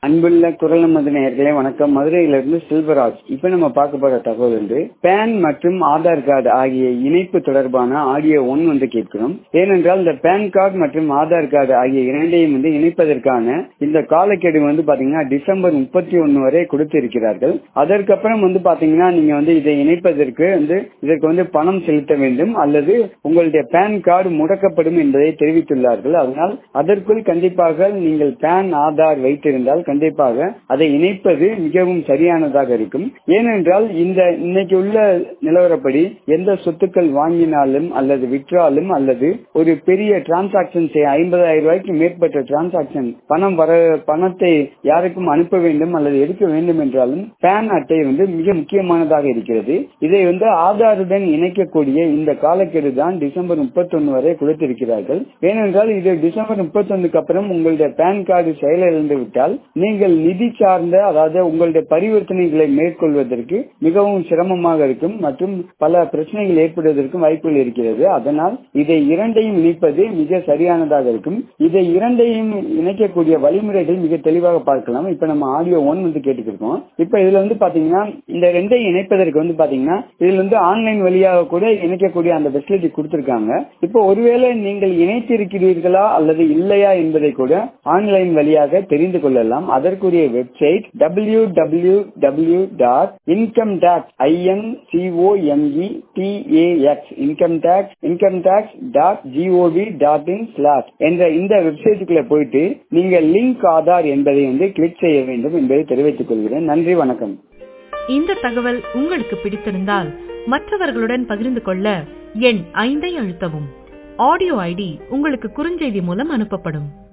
அன்புள்ள குரல் நமது நேயர்களே வணக்கம் மதுரையிலிருந்து செல்வராஜ் இப்ப நம்ம பார்க்க போற தகவல் வந்து பேன் மற்றும் ஆதார் கார்டு ஆகிய இணைப்பு தொடர்பான ஆடியோ ஒன் வந்து கேட்கிறோம் ஏனென்றால் இந்த பேன் கார்டு மற்றும் ஆதார் கார்டு ஆகிய இரண்டையும் வந்து இணைப்பதற்கான இந்த காலக்கெடு வந்து பாத்தீங்கன்னா டிசம்பர் முப்பத்தி ஒன்னு வரை கொடுத்து இருக்கிறார்கள் அதற்கப்புறம் வந்து பாத்தீங்கன்னா நீங்க வந்து இதை இணைப்பதற்கு வந்து இதற்கு வந்து பணம் செலுத்த வேண்டும் அல்லது உங்களுடைய பேன் கார்டு முடக்கப்படும் என்பதை தெரிவித்துள்ளார்கள் அதனால் அதற்குள் கண்டிப்பாக நீங்கள் பேன் ஆதார் வைத்திருந்தால் கண்டிப்பாக அதை இணைப்பது மிகவும் சரியானதாக இருக்கும் ஏனென்றால் இந்த இன்னைக்கு உள்ள நிலவரப்படி எந்த சொத்துக்கள் வாங்கினாலும் அல்லது விற்றாலும் அல்லது ஒரு பெரிய டிரான்சாக்சன் செய்ய ஐம்பதாயிரம் ரூபாய்க்கு மேற்பட்ட டிரான்சாக்சன் பணம் வர பணத்தை யாருக்கும் அனுப்ப வேண்டும் அல்லது எடுக்க வேண்டும் என்றாலும் பேன் அட்டை வந்து மிக முக்கியமானதாக இருக்கிறது இதை வந்து ஆதாருடன் இணைக்கக்கூடிய இந்த காலக்கெடு தான் டிசம்பர் முப்பத்தொன்னு வரை கொடுத்திருக்கிறார்கள் ஏனென்றால் இது டிசம்பர் முப்பத்தொன்னுக்கு அப்புறம் உங்களுடைய பேன் கார்டு செயலிழந்து விட்டால் நீங்கள் நிதி சார்ந்த அதாவது உங்களுடைய பரிவர்த்தனைகளை மேற்கொள்வதற்கு மிகவும் சிரமமாக இருக்கும் மற்றும் பல பிரச்சனைகள் ஏற்படுவதற்கும் வாய்ப்புகள் இருக்கிறது அதனால் இதை இரண்டையும் இணைப்பது மிக சரியானதாக இருக்கும் இதை இரண்டையும் இணைக்கக்கூடிய வழிமுறைகள் மிக தெளிவாக பார்க்கலாம் இப்ப நம்ம ஆடியோ ஒன் வந்து கேட்டுக்கிருக்கோம் இப்ப இதுல வந்து பாத்தீங்கன்னா இந்த ரெண்டையும் இணைப்பதற்கு வந்து பாத்தீங்கன்னா இதுல வந்து ஆன்லைன் வழியாக கூட இணைக்கக்கூடிய அந்த ஃபெசிலிட்டி கொடுத்திருக்காங்க இப்போ ஒருவேளை நீங்கள் இணைத்திருக்கிறீர்களா அல்லது இல்லையா என்பதை கூட ஆன்லைன் வழியாக தெரிந்து கொள்ளலாம் அதற்குரிய website W W W dot income tax I N C O M E T A X income tax income tax dot G O V dot in slash என்ற இந்த வெப்சைட்டுக்குள்ள போயிட்டு நீங்கள் லிங்க் ஆதார் என்பதை வந்து கிளிக் செய்ய வேண்டும் என்பதை தெரிவித்துக் கொள்கிறேன் நன்றி வணக்கம் இந்த தகவல் உங்களுக்கு பிடித்திருந்தால் மற்றவர்களுடன் பகிர்ந்து கொள்ள எண் ஐந்தை அழுத்தவும் ஆடியோ ஐடி உங்களுக்கு குறுஞ்செய்தி மூலம் அனுப்பப்படும்